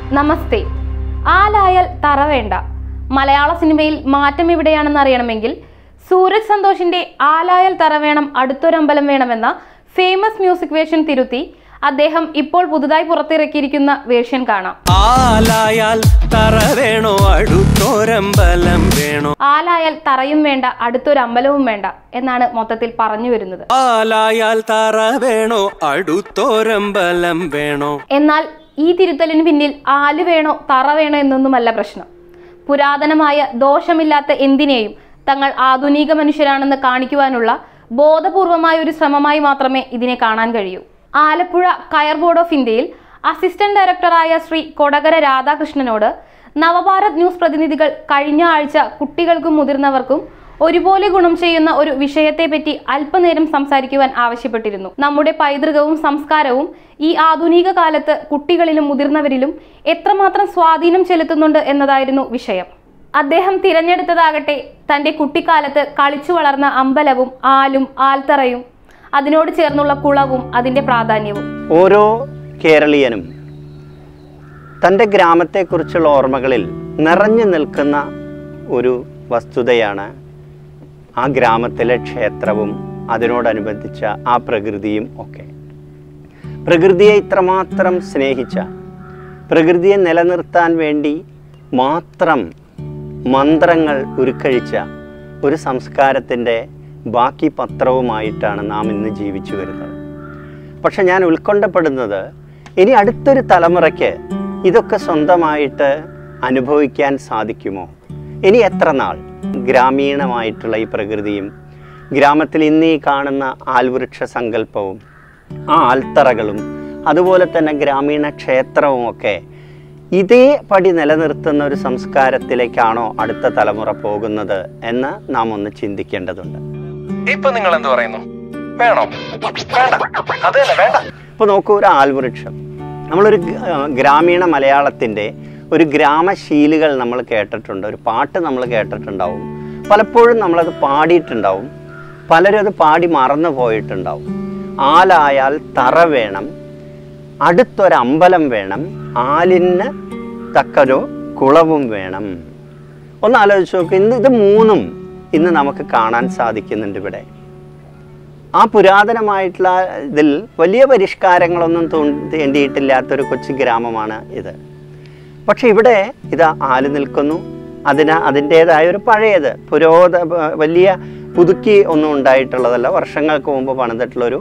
നമസ്തേ ആലായാൽ തറ വേണ്ട മലയാള സിനിമയിൽ മാറ്റം എവിടെയാണെന്ന് അറിയണമെങ്കിൽ സൂരജ് സന്തോഷിന്റെ ആലായാൽ തറ വേണം അടുത്തൊരമ്പലം വേണമെന്ന ഫേമസ് മ്യൂസിക് വേർഷൻ തിരുത്തി അദ്ദേഹം ഇപ്പോൾ പുതുതായി പുറത്തിറക്കിയിരിക്കുന്ന വേർഷൻ കാണാം ആലായാൽ തറ വേണോ അടുത്തോരമ്പലം വേണോ ആലായാൽ തറയും വേണ്ട അടുത്തൊരു അമ്പലവും വേണ്ട എന്നാണ് മൊത്തത്തിൽ പറഞ്ഞു വരുന്നത് ആലായാൽ തറ വേണോ അടുത്തോരമ്പലം വേണോ എന്നാൽ ഈ തിരുത്തലിന് പിന്നിൽ ആല് വേണോ തറ വേണോ എന്നൊന്നുമല്ല പ്രശ്നം പുരാതനമായ ദോഷമില്ലാത്ത എന്തിനേയും തങ്ങൾ ആധുനിക മനുഷ്യരാണെന്ന് കാണിക്കുവാനുള്ള ബോധപൂർവമായ ഒരു ശ്രമമായി മാത്രമേ ഇതിനെ കാണാൻ കഴിയൂ ആലപ്പുഴ കയർ ബോർഡ് ഓഫ് ഇന്ത്യയിൽ അസിസ്റ്റന്റ് ഡയറക്ടറായ ശ്രീ കൊടകര രാധാകൃഷ്ണനോട് നവഭാരത് ന്യൂസ് പ്രതിനിധികൾ കഴിഞ്ഞ ആഴ്ച കുട്ടികൾക്കും മുതിർന്നവർക്കും ഒരുപോലെ ഗുണം ചെയ്യുന്ന ഒരു വിഷയത്തെപ്പറ്റി അല്പനേരം സംസാരിക്കുവാൻ ആവശ്യപ്പെട്ടിരുന്നു നമ്മുടെ പൈതൃകവും സംസ്കാരവും ഈ ആധുനിക കാലത്ത് കുട്ടികളിലും മുതിർന്നവരിലും എത്രമാത്രം സ്വാധീനം ചെലുത്തുന്നുണ്ട് എന്നതായിരുന്നു വിഷയം അദ്ദേഹം തിരഞ്ഞെടുത്തതാകട്ടെ തൻ്റെ കുട്ടിക്കാലത്ത് കളിച്ചു വളർന്ന അമ്പലവും ആലും ആൽത്തറയും അതിനോട് ചേർന്നുള്ള കുളവും അതിൻ്റെ പ്രാധാന്യവും ഓരോ കേരളീയനും തൻ്റെ ഗ്രാമത്തെക്കുറിച്ചുള്ള ഓർമ്മകളിൽ നിറഞ്ഞു നിൽക്കുന്ന ഒരു വസ്തുതയാണ് ആ ഗ്രാമത്തിലെ ക്ഷേത്രവും അതിനോടനുബന്ധിച്ച ആ പ്രകൃതിയും ഒക്കെ പ്രകൃതിയെ ഇത്രമാത്രം സ്നേഹിച്ച പ്രകൃതിയെ നിലനിർത്താൻ വേണ്ടി മാത്രം മന്ത്രങ്ങൾ ഉരുക്കഴിച്ച ഒരു സംസ്കാരത്തിൻ്റെ ബാക്കി പത്രവുമായിട്ടാണ് നാം ഇന്ന് ജീവിച്ചു വരുന്നത് പക്ഷെ ഞാൻ ഉത്കൊണ്ടപ്പെടുന്നത് ഇനി അടുത്തൊരു തലമുറയ്ക്ക് ഇതൊക്കെ സ്വന്തമായിട്ട് അനുഭവിക്കാൻ സാധിക്കുമോ ഇനി എത്ര നാൾ ഗ്രാമീണമായിട്ടുള്ള ഈ പ്രകൃതിയും ഗ്രാമത്തിൽ ഇന്ന് ഈ കാണുന്ന ആൽവൃക്ഷ സങ്കല്പവും ആ ആൽത്തറകളും അതുപോലെ തന്നെ ഗ്രാമീണ ക്ഷേത്രവും ഒക്കെ ഇതേപടി നിലനിർത്തുന്ന ഒരു സംസ്കാരത്തിലേക്കാണോ അടുത്ത തലമുറ പോകുന്നത് എന്ന് നാം ഒന്ന് ചിന്തിക്കേണ്ടതുണ്ട് ഇപ്പൊ നിങ്ങൾ എന്ത് പറയുന്നു വേണോ വേണ്ട അത് തന്നെ വേണ്ട ഇപ്പോൾ നോക്കൂ ഒരു ആൽവൃക്ഷം നമ്മളൊരു ഗ- ആ, ഗ്രാമീണ മലയാളത്തിൻ്റെ ഒരു ഗ്രാമശീലുകൾ നമ്മൾ കേട്ടിട്ടുണ്ട് ഒരു പാട്ട് നമ്മൾ കേട്ടിട്ടുണ്ടാവും പലപ്പോഴും നമ്മളത് പാടിയിട്ടുണ്ടാവും പലരും അത് പാടി മറന്നു പോയിട്ടുണ്ടാവും ആലായാൽ തറ വേണം അടുത്തൊരമ്പലം വേണം ആലിന് തക്കരോ കുളവും വേണം ഒന്ന് ആലോചിച്ച് നോക്ക് ഇന്ന് ഇത് മൂന്നും ഇന്ന് നമുക്ക് കാണാൻ സാധിക്കുന്നുണ്ട് ഇവിടെ ആ പുരാതനമായിട്ടുള്ള ഇതിൽ വലിയ പരിഷ്കാരങ്ങളൊന്നും തോ- തേണ്ടിയിട്ടില്ലാത്തൊരു കൊച്ചു ഗ്രാമമാണ് ഇത് പക്ഷെ ഇവിടെ ഇതാ ആല് നിൽക്കുന്നു അതിന് അതിൻ്റേതായ ഒരു പഴയത് പുരോധ വലിയ പുതുക്കി ഒന്നും ഉണ്ടായിട്ടുള്ളതല്ല വർഷങ്ങൾക്ക് മുമ്പ് പണിതിട്ടുള്ളൊരു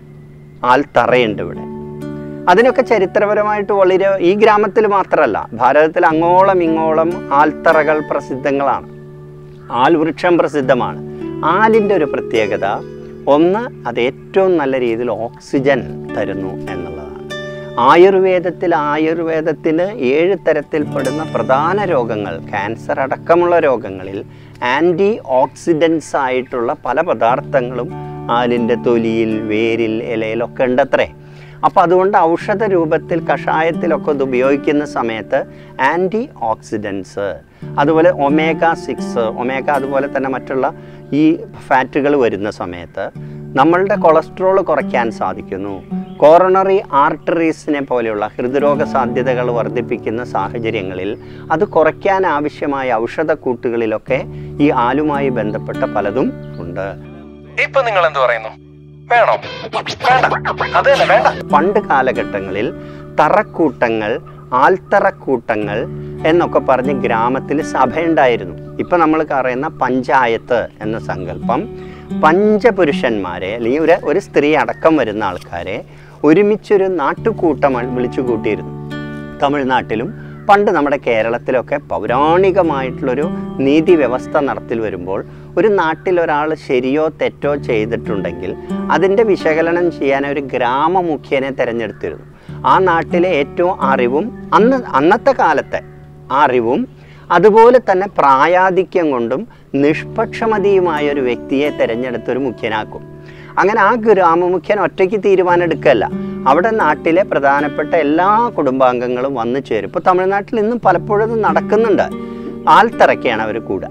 ആൽത്തറയുണ്ട് ഇവിടെ അതിനൊക്കെ ചരിത്രപരമായിട്ട് വളരെ ഈ ഗ്രാമത്തിൽ മാത്രമല്ല ഭാരതത്തിൽ അങ്ങോളം ഇങ്ങോളം ആൽത്തറകൾ പ്രസിദ്ധങ്ങളാണ് ആൽവൃക്ഷം പ്രസിദ്ധമാണ് ആലിൻ്റെ ഒരു പ്രത്യേകത ഒന്ന് അത് ഏറ്റവും നല്ല രീതിയിൽ ഓക്സിജൻ തരുന്നു എന്നുള്ളതാണ് ആയുർവേദത്തിൽ ആയുർവേദത്തിന് ഏഴ് തരത്തിൽപ്പെടുന്ന പ്രധാന രോഗങ്ങൾ ക്യാൻസർ അടക്കമുള്ള രോഗങ്ങളിൽ ആൻറ്റി ഓക്സിഡൻസ് ആയിട്ടുള്ള പല പദാർത്ഥങ്ങളും ആലിൻ്റെ തൊലിയിൽ വേരിൽ ഇലയിലൊക്കെ ഉണ്ടത്രേ അപ്പോൾ അതുകൊണ്ട് ഔഷധ രൂപത്തിൽ കഷായത്തിലൊക്കെ ഇത് ഉപയോഗിക്കുന്ന സമയത്ത് ആൻറ്റി ഓക്സിഡൻസ് അതുപോലെ ഒമേഗ സിക്സ് ഒമേഗ അതുപോലെ തന്നെ മറ്റുള്ള ഈ ഫാറ്റുകൾ വരുന്ന സമയത്ത് നമ്മളുടെ കൊളസ്ട്രോൾ കുറയ്ക്കാൻ സാധിക്കുന്നു കോറണറി ആർട്ടറീസിനെ പോലെയുള്ള ഹൃദ്രോഗ സാധ്യതകൾ വർദ്ധിപ്പിക്കുന്ന സാഹചര്യങ്ങളിൽ അത് കുറയ്ക്കാൻ ആവശ്യമായ ഔഷധക്കൂട്ടുകളിലൊക്കെ ഈ ആലുമായി ബന്ധപ്പെട്ട പലതും ഉണ്ട് ഇപ്പൊ നിങ്ങൾ എന്ത് പറയുന്നു വേണോ വേണ്ട അത് തന്നെ വേണ്ട പണ്ട് കാലഘട്ടങ്ങളിൽ തറക്കൂട്ടങ്ങൾ ആൽത്തറക്കൂട്ടങ്ങൾ എന്നൊക്കെ പറഞ്ഞ് ഗ്രാമത്തിൽ സഭയുണ്ടായിരുന്നു ഇപ്പം നമ്മൾ പറയുന്ന പഞ്ചായത്ത് എന്ന സങ്കല്പം പഞ്ചപുരുഷന്മാരെ അല്ലെങ്കിൽ ഒരു ഒരു സ്ത്രീ അടക്കം വരുന്ന ആൾക്കാരെ ഒരുമിച്ചൊരു നാട്ടുകൂട്ടം വിളിച്ചു കൂട്ടിയിരുന്നു തമിഴ്നാട്ടിലും പണ്ട് നമ്മുടെ കേരളത്തിലൊക്കെ പൗരാണികമായിട്ടുള്ളൊരു നീതി വ്യവസ്ഥ നടത്തിൽ വരുമ്പോൾ ഒരു നാട്ടിൽ ഒരാൾ ശരിയോ തെറ്റോ ചെയ്തിട്ടുണ്ടെങ്കിൽ അതിൻ്റെ വിശകലനം ചെയ്യാൻ ഒരു ഗ്രാമമുഖ്യനെ തിരഞ്ഞെടുത്തിരുന്നു ആ നാട്ടിലെ ഏറ്റവും അറിവും അന്ന് അന്നത്തെ കാലത്തെ അറിവും അതുപോലെ തന്നെ പ്രായാധിക്യം കൊണ്ടും നിഷ്പക്ഷമതിയുമായ ഒരു വ്യക്തിയെ തിരഞ്ഞെടുത്തൊരു മുഖ്യനാക്കും അങ്ങനെ ആ ഗ്രാമമുഖ്യൻ ഒറ്റയ്ക്ക് തീരുമാനം എടുക്കല്ല അവിടെ നാട്ടിലെ പ്രധാനപ്പെട്ട എല്ലാ കുടുംബാംഗങ്ങളും വന്നു ചേരും ഇപ്പോൾ തമിഴ്നാട്ടിൽ ഇന്നും പലപ്പോഴും ഇത് നടക്കുന്നുണ്ട് ആൽത്തറയ്ക്കാണ് അവർ കൂടുക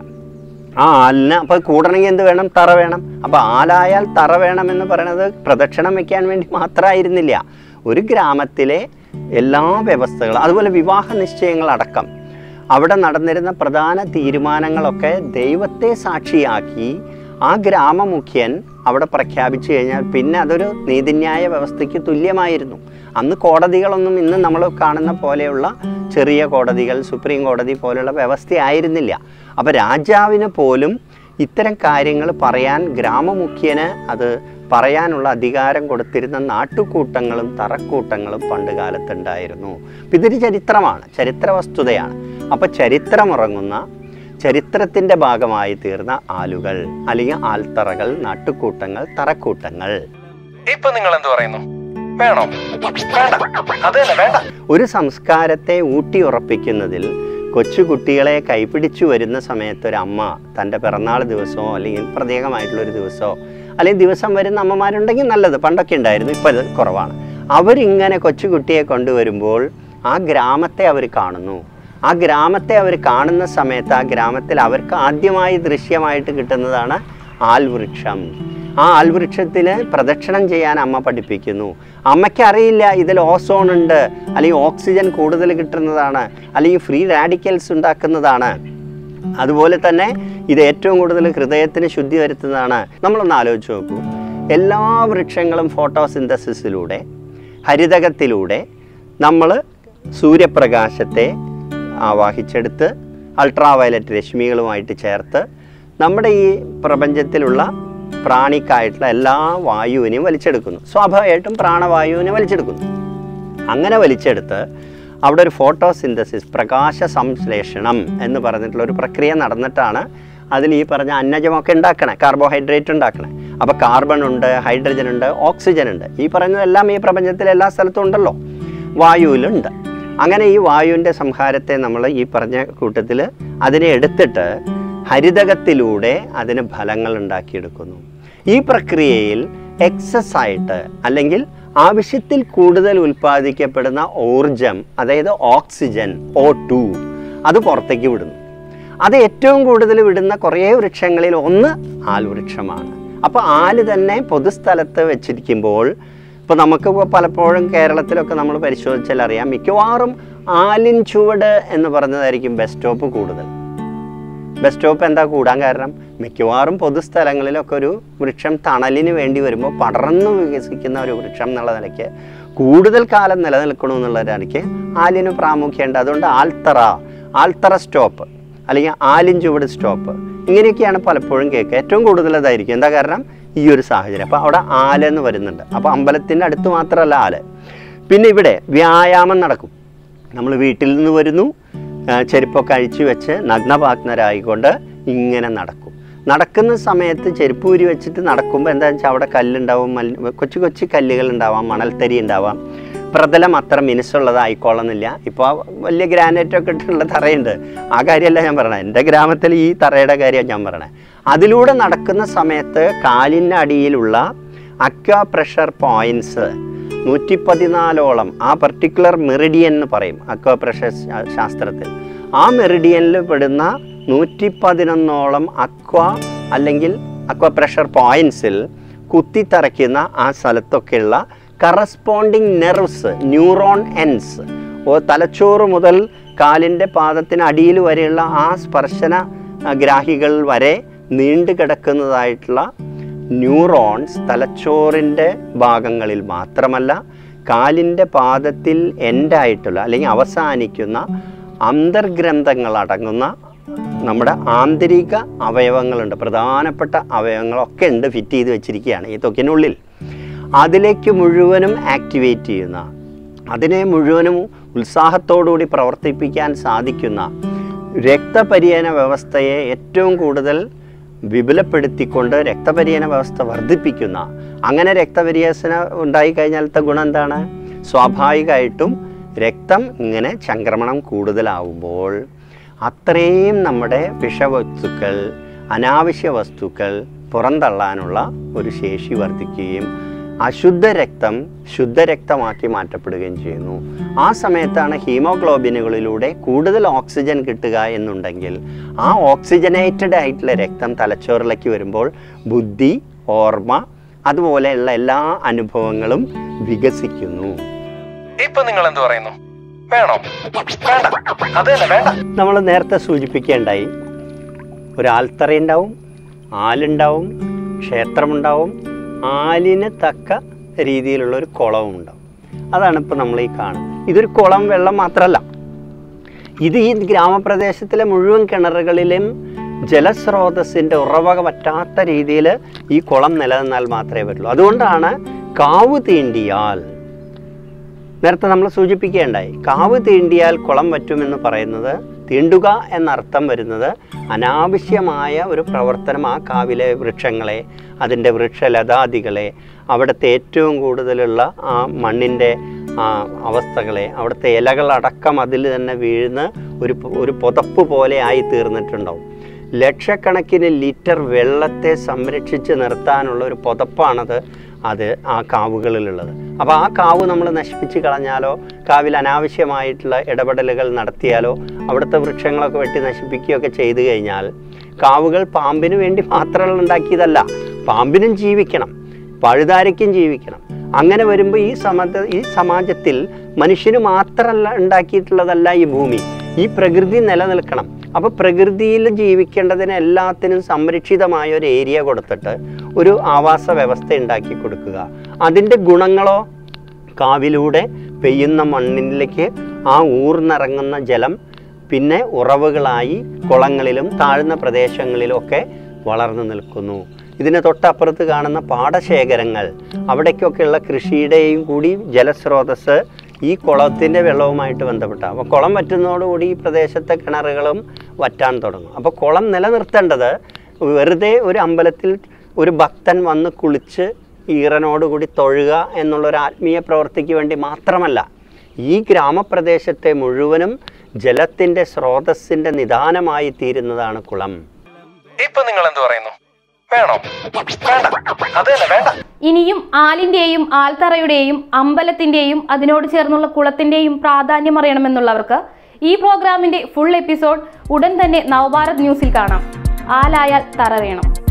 ആ ആലിന് അപ്പോൾ കൂടണമെങ്കിൽ എന്ത് വേണം തറ വേണം അപ്പോൾ ആലായാൽ തറ വേണം എന്ന് പറയുന്നത് പ്രദക്ഷിണം വെക്കാൻ വേണ്ടി മാത്രമായിരുന്നില്ല ഒരു ഗ്രാമത്തിലെ എല്ലാ വ്യവസ്ഥകളും അതുപോലെ വിവാഹ നിശ്ചയങ്ങളടക്കം അവിടെ നടന്നിരുന്ന പ്രധാന തീരുമാനങ്ങളൊക്കെ ദൈവത്തെ സാക്ഷിയാക്കി ആ ഗ്രാമമുഖ്യൻ അവിടെ പ്രഖ്യാപിച്ചു കഴിഞ്ഞാൽ പിന്നെ അതൊരു നീതിന്യായ വ്യവസ്ഥയ്ക്ക് തുല്യമായിരുന്നു അന്ന് കോടതികളൊന്നും ഇന്ന് നമ്മൾ കാണുന്ന പോലെയുള്ള ചെറിയ കോടതികൾ സുപ്രീം കോടതി പോലെയുള്ള വ്യവസ്ഥയായിരുന്നില്ല അപ്പോൾ രാജാവിന് പോലും ഇത്തരം കാര്യങ്ങൾ പറയാൻ ഗ്രാമമുഖ്യന് അത് പറയാനുള്ള അധികാരം കൊടുത്തിരുന്ന നാട്ടുകൂട്ടങ്ങളും തറക്കൂട്ടങ്ങളും പണ്ട് കാലത്തുണ്ടായിരുന്നു അപ്പം ഇതൊരു ചരിത്രമാണ് ചരിത്ര വസ്തുതയാണ് അപ്പോൾ ചരിത്രമുറങ്ങുന്ന ചരിത്രത്തിൻ്റെ ഭാഗമായി തീർന്ന ആലുകൾ അല്ലെങ്കിൽ ആൽത്തറകൾ നാട്ടുകൂട്ടങ്ങൾ തറക്കൂട്ടങ്ങൾ ഇപ്പൊ നിങ്ങൾ എന്ത് പറയുന്നു വേണോ വേണ്ട അത് തന്നെ വേണ്ട ഒരു സംസ്കാരത്തെ ഊട്ടി ഉറപ്പിക്കുന്നതിൽ കൊച്ചുകുട്ടികളെ കൈപിടിച്ചു വരുന്ന സമയത്ത് ഒരു അമ്മ തൻ്റെ പിറന്നാൾ ദിവസമോ അല്ലെങ്കിൽ പ്രത്യേകമായിട്ടുള്ള ഒരു ദിവസമോ അല്ലെങ്കിൽ ദിവസം വരുന്ന അമ്മമാരുണ്ടെങ്കിൽ നല്ലത് പണ്ടൊക്കെ ഉണ്ടായിരുന്നു ഇപ്പോൾ അത് കുറവാണ് അവരിങ്ങനെ കൊച്ചുകുട്ടിയെ കൊണ്ടുവരുമ്പോൾ ആ ഗ്രാമത്തെ അവർ കാണുന്നു ആ ഗ്രാമത്തെ അവർ കാണുന്ന സമയത്ത് ആ ഗ്രാമത്തിൽ അവർക്ക് ആദ്യമായി ദൃശ്യമായിട്ട് കിട്ടുന്നതാണ് ആൽവൃക്ഷം ആ ആൽവൃക്ഷത്തിന് പ്രദക്ഷിണം ചെയ്യാൻ അമ്മ പഠിപ്പിക്കുന്നു അമ്മയ്ക്ക് അറിയില്ല ഇതിൽ ഓസോൺ ഉണ്ട് അല്ലെങ്കിൽ ഓക്സിജൻ കൂടുതൽ കിട്ടുന്നതാണ് അല്ലെങ്കിൽ ഫ്രീ റാഡിക്കൽസ് ഉണ്ടാക്കുന്നതാണ് അതുപോലെ തന്നെ ഇത് ഏറ്റവും കൂടുതൽ ഹൃദയത്തിന് ശുദ്ധി വരുത്തുന്നതാണ് നമ്മളൊന്ന് ആലോചിച്ച് നോക്കൂ എല്ലാ വൃക്ഷങ്ങളും ഫോട്ടോസിന്തസിസിലൂടെ ഹരിതകത്തിലൂടെ നമ്മൾ സൂര്യപ്രകാശത്തെ ആവാഹിച്ചെടുത്ത് അൾട്രാ വയലറ്റ് രശ്മികളുമായിട്ട് ചേർത്ത് നമ്മുടെ ഈ പ്രപഞ്ചത്തിലുള്ള പ്രാണിക്കായിട്ടുള്ള എല്ലാ വായുവിനെയും വലിച്ചെടുക്കുന്നു സ്വാഭാവികമായിട്ടും പ്രാണവായുവിനെ വലിച്ചെടുക്കുന്നു അങ്ങനെ വലിച്ചെടുത്ത് അവിടെ ഒരു ഫോട്ടോസിന്തസിസ് പ്രകാശ സംശ്ലേഷണം എന്ന് പറഞ്ഞിട്ടുള്ള ഒരു പ്രക്രിയ നടന്നിട്ടാണ് അതിൽ ഈ പറഞ്ഞ അന്നജമൊക്കെ ഉണ്ടാക്കണേ കാർബോഹൈഡ്രേറ്റ് ഉണ്ടാക്കണേ അപ്പോൾ കാർബൺ ഉണ്ട് ഹൈഡ്രജൻ ഉണ്ട് ഓക്സിജൻ ഉണ്ട് ഈ പറഞ്ഞതെല്ലാം ഈ പ്രപഞ്ചത്തിൽ എല്ലാ സ്ഥലത്തും ഉണ്ടല്ലോ വായുവിലുണ്ട് അങ്ങനെ ഈ വായുവിൻ്റെ സംഹാരത്തെ നമ്മൾ ഈ പറഞ്ഞ കൂട്ടത്തിൽ അതിനെ എടുത്തിട്ട് ഹരിതകത്തിലൂടെ അതിന് ഫലങ്ങൾ ഉണ്ടാക്കിയെടുക്കുന്നു ഈ പ്രക്രിയയിൽ എക്സസ് ആയിട്ട് അല്ലെങ്കിൽ ആവശ്യത്തിൽ കൂടുതൽ ഉൽപ്പാദിക്കപ്പെടുന്ന ഊർജം അതായത് ഓക്സിജൻ ഓ ടു അത് പുറത്തേക്ക് വിടുന്നു അത് ഏറ്റവും കൂടുതൽ വിടുന്ന കുറേ വൃക്ഷങ്ങളിൽ ഒന്ന് ആൽവൃക്ഷമാണ് അപ്പോൾ ആല് തന്നെ പൊതുസ്ഥലത്ത് വെച്ചിരിക്കുമ്പോൾ ഇപ്പോൾ നമുക്ക് ഇപ്പോൾ പലപ്പോഴും കേരളത്തിലൊക്കെ നമ്മൾ പരിശോധിച്ചാൽ അറിയാം മിക്കവാറും ആലിൻ ചുവട് എന്ന് പറഞ്ഞതായിരിക്കും ബസ് സ്റ്റോപ്പ് കൂടുതൽ ബസ് സ്റ്റോപ്പ് എന്താ കൂടാൻ കാരണം മിക്കവാറും പൊതുസ്ഥലങ്ങളിലൊക്കെ ഒരു വൃക്ഷം തണലിന് വേണ്ടി വരുമ്പോൾ പടർന്നു വികസിക്കുന്ന ഒരു വൃക്ഷം എന്നുള്ള നിലയ്ക്ക് കൂടുതൽ കാലം നിലനിൽക്കണമെന്നുള്ള എന്നുള്ള നിലയ്ക്ക് ആലിന് പ്രാമുഖ്യമുണ്ട് അതുകൊണ്ട് ആൽത്തറ ആൽത്തറ സ്റ്റോപ്പ് അല്ലെങ്കിൽ ആലിൻ ചുവട് സ്റ്റോപ്പ് ഇങ്ങനെയൊക്കെയാണ് പലപ്പോഴും കേൾക്കുക ഏറ്റവും കൂടുതൽ അതായിരിക്കും എന്താ കാരണം ഈ ഒരു സാഹചര്യം അപ്പോൾ അവിടെ ആലെന്ന് വരുന്നുണ്ട് അപ്പോൾ അമ്പലത്തിൻ്റെ അടുത്ത് മാത്രമല്ല ആല് പിന്നെ ഇവിടെ വ്യായാമം നടക്കും നമ്മൾ വീട്ടിൽ നിന്ന് വരുന്നു ആ, ചെരുപ്പൊക്കെ അഴിച്ചു വെച്ച് നഗ്നപാഗ്നരായിക്കൊണ്ട് ഇങ്ങനെ നടക്കും നടക്കുന്ന സമയത്ത് ചെരുപ്പ് ഊരി വെച്ചിട്ട് നടക്കുമ്പോൾ എന്താണെന്ന് വെച്ചാൽ അവിടെ കല്ലുണ്ടാവും മൽ കൊച്ചു കൊച്ചു കല്ലുകൾ ഉണ്ടാവാം മണൽത്തരി ഉണ്ടാവാം പ്രതലം അത്ര മിനുസുള്ളതായിക്കോളുന്നില്ല ഇപ്പോൾ വലിയ ഗ്രാനൈറ്റൊക്കെ ഇട്ടുള്ള തറയുണ്ട് ആ കാര്യമല്ല ഞാൻ പറയണത് എൻ്റെ ഗ്രാമത്തിൽ ഈ തറയുടെ കാര്യമാണ് ഞാൻ പറയണത് അതിലൂടെ നടക്കുന്ന സമയത്ത് കാലിൻ്റെ അടിയിലുള്ള അക്വാ പ്രഷർ പോയിൻറ്റ്സ് നൂറ്റി പതിനാലോളം ആ പർട്ടിക്കുലർ മെറിഡിയൻ എന്ന് പറയും അക്വാ പ്രഷർ ശാ- ശാസ്ത്രത്തിൽ ആ മെറിഡിയനിൽ പെടുന്ന നൂറ്റി പതിനൊന്നോളം അക്വ അല്ലെങ്കിൽ അക്വ പ്രഷർ പോയിൻറ്റ്സിൽ കുത്തിത്തറയ്ക്കുന്ന ആ സ്ഥലത്തൊക്കെയുള്ള കറസ്പോണ്ടിങ് നെർവ്സ് ന്യൂറോൺ എൻസ് ഓ തലച്ചോറ് മുതൽ കാലിൻ്റെ പാദത്തിന് അടിയിൽ വരെയുള്ള ആ സ്പർശന ആ, ഗ്രാഹികൾ വരെ നീണ്ടു കിടക്കുന്നതായിട്ടുള്ള ന്യൂറോൺസ് തലച്ചോറിൻ്റെ ഭാഗങ്ങളിൽ മാത്രമല്ല കാലിൻ്റെ പാദത്തിൽ എൻഡായിട്ടുള്ള അല്ലെങ്കിൽ അവസാനിക്കുന്ന അന്തർഗ്രന്ഥങ്ങൾ അടങ്ങുന്ന നമ്മുടെ ആന്തരിക അവയവങ്ങളുണ്ട് പ്രധാനപ്പെട്ട അവയവങ്ങളൊക്കെ ഉണ്ട് ഫിറ്റ് ചെയ്ത് വെച്ചിരിക്കുകയാണ് ഈ ത്വക്കിനുള്ളിൽ അതിലേക്ക് മുഴുവനും ആക്ടിവേറ്റ് ചെയ്യുന്ന അതിനെ മുഴുവനും ഉത്സാഹത്തോടുകൂടി പ്രവർത്തിപ്പിക്കാൻ സാധിക്കുന്ന രക്തപര്യന വ്യവസ്ഥയെ ഏറ്റവും കൂടുതൽ വിപുലപ്പെടുത്തിക്കൊണ്ട് രക്തപര്യന വ്യവസ്ഥ വർദ്ധിപ്പിക്കുന്ന അങ്ങനെ രക്തപര്യസന ഉണ്ടായിക്കഴിഞ്ഞാലത്തെ ഗുണം എന്താണ് സ്വാഭാവികമായിട്ടും രക്തം ഇങ്ങനെ ചംക്രമണം കൂടുതലാവുമ്പോൾ അത്രയും നമ്മുടെ വിഷവസ്തുക്കൾ അനാവശ്യ വസ്തുക്കൾ പുറന്തള്ളാനുള്ള ഒരു ശേഷി വർദ്ധിക്കുകയും അശുദ്ധ രക്തം ശുദ്ധരക്തമാക്കി മാറ്റപ്പെടുകയും ചെയ്യുന്നു ആ സമയത്താണ് ഹീമോഗ്ലോബിനുകളിലൂടെ കൂടുതൽ ഓക്സിജൻ കിട്ടുക എന്നുണ്ടെങ്കിൽ ആ ഓക്സിജനേറ്റഡ് ആയിട്ടുള്ള രക്തം തലച്ചോറിലേക്ക് വരുമ്പോൾ ബുദ്ധി ഓർമ്മ അതുപോലെയുള്ള എല്ലാ അനുഭവങ്ങളും വികസിക്കുന്നു ഇപ്പൊ നിങ്ങൾ എന്ത് പറയുന്നു വേണോ വേണ്ട അത് തന്നെ വേണ്ട നമ്മൾ നേരത്തെ സൂചിപ്പിക്കേണ്ടായി ഒരു ആൽത്തറ ഉണ്ടാവും ആലുണ്ടാവും ക്ഷേത്രമുണ്ടാവും ആലിന് തക്ക രീതിയിലുള്ള ഒരു കുളവും ഉണ്ടാവും അതാണ് ഇപ്പോൾ നമ്മൾ ഈ കാണുന്നത് ഇതൊരു കുളം വെള്ളം മാത്രമല്ല ഇത് ഈ ഗ്രാമപ്രദേശത്തിലെ മുഴുവൻ കിണറുകളിലും ജലസ്രോതസ്സിൻ്റെ ഉറവക പറ്റാത്ത രീതിയിൽ ഈ കുളം നിലനിന്നാൽ മാത്രമേ പറ്റുള്ളൂ അതുകൊണ്ടാണ് കാവ് തീണ്ടിയാൽ നേരത്തെ നമ്മൾ സൂചിപ്പിക്കുകയുണ്ടായി കാവ് തീണ്ടിയാൽ കുളം പറ്റുമെന്ന് പറയുന്നത് തീണ്ടുക എന്നർത്ഥം വരുന്നത് അനാവശ്യമായ ഒരു പ്രവർത്തനം ആ കാവിലെ വൃക്ഷങ്ങളെ അതിൻ്റെ വൃക്ഷലതാദികളെ അവിടുത്തെ ഏറ്റവും കൂടുതലുള്ള ആ മണ്ണിൻ്റെ ആ അവസ്ഥകളെ അവിടുത്തെ ഇലകളടക്കം അതിൽ തന്നെ വീഴുന്ന ഒരു പൊ- ഒരു പുതപ്പ് പോലെ ആയി തീർന്നിട്ടുണ്ടാവും ലക്ഷക്കണക്കിന് ലിറ്റർ വെള്ളത്തെ സംരക്ഷിച്ച് നിർത്താനുള്ള ഒരു പുതപ്പാണത് അത് ആ കാവുകളിലുള്ളത് അപ്പോൾ ആ കാവ് നമ്മൾ നശിപ്പിച്ച് കളഞ്ഞാലോ കാവിൽ അനാവശ്യമായിട്ടുള്ള ഇടപെടലുകൾ നടത്തിയാലോ അവിടുത്തെ വൃക്ഷങ്ങളൊക്കെ വെട്ടി നശിപ്പിക്കുകയൊക്കെ ചെയ്തു കഴിഞ്ഞാൽ കാവുകൾ പാമ്പിന് വേണ്ടി മാത്രം ഉണ്ടാക്കിയതല്ല പാമ്പിനും ജീവിക്കണം പഴുതാരയ്ക്കും ജീവിക്കണം അങ്ങനെ വരുമ്പോൾ ഈ സമത ഈ സമാജത്തിൽ മനുഷ്യന് മാത്രമല്ല ഉണ്ടാക്കിയിട്ടുള്ളതല്ല ഈ ഭൂമി ഈ പ്രകൃതി നിലനിൽക്കണം അപ്പോൾ പ്രകൃതിയിൽ ജീവിക്കേണ്ടതിന് എല്ലാത്തിനും സംരക്ഷിതമായ ഒരു ഏരിയ കൊടുത്തിട്ട് ഒരു ആവാസ വ്യവസ്ഥ ഉണ്ടാക്കി കൊടുക്കുക അതിൻ്റെ ഗുണങ്ങളോ കാവിലൂടെ പെയ്യുന്ന മണ്ണിലേക്ക് ആ ഊർന്നിറങ്ങുന്ന ജലം പിന്നെ ഉറവുകളായി കുളങ്ങളിലും താഴ്ന്ന പ്രദേശങ്ങളിലും ഒക്കെ വളർന്നു നിൽക്കുന്നു ഇതിന് തൊട്ടപ്പുറത്ത് കാണുന്ന പാടശേഖരങ്ങൾ അവിടേക്കൊക്കെയുള്ള കൃഷിയുടെയും കൂടി ജലസ്രോതസ് ഈ കുളത്തിൻ്റെ വെള്ളവുമായിട്ട് ബന്ധപ്പെട്ട അപ്പോൾ കുളം വറ്റുന്നതോടുകൂടി ഈ പ്രദേശത്തെ കിണറുകളും വറ്റാൻ തുടങ്ങും അപ്പോൾ കുളം നിലനിർത്തേണ്ടത് വെറുതെ ഒരു അമ്പലത്തിൽ ഒരു ഭക്തൻ വന്ന് കുളിച്ച് ഈറനോടുകൂടി തൊഴുക എന്നുള്ളൊരു ആത്മീയ പ്രവൃത്തിക്ക് വേണ്ടി മാത്രമല്ല ഈ ഗ്രാമപ്രദേശത്തെ മുഴുവനും ജലത്തിൻ്റെ സ്രോതസ്സിൻ്റെ നിദാനമായി തീരുന്നതാണ് കുളം ഇപ്പൊ നിങ്ങൾ എന്ത് പറയുന്നു വേണോ വേണ്ട അത് തന്നെ വേണ്ട ഇനിയും ആലിന്റെയും ആൽത്തറയുടെയും അമ്പലത്തിന്റെയും അതിനോട് ചേർന്നുള്ള കുളത്തിന്റെയും പ്രാധാന്യം അറിയണമെന്നുള്ളവർക്ക് ഈ പ്രോഗ്രാമിന്റെ ഫുൾ എപ്പിസോഡ് ഉടൻ തന്നെ നവഭാരത് ന്യൂസിൽ കാണാം ആലായാൽ തറ വേണം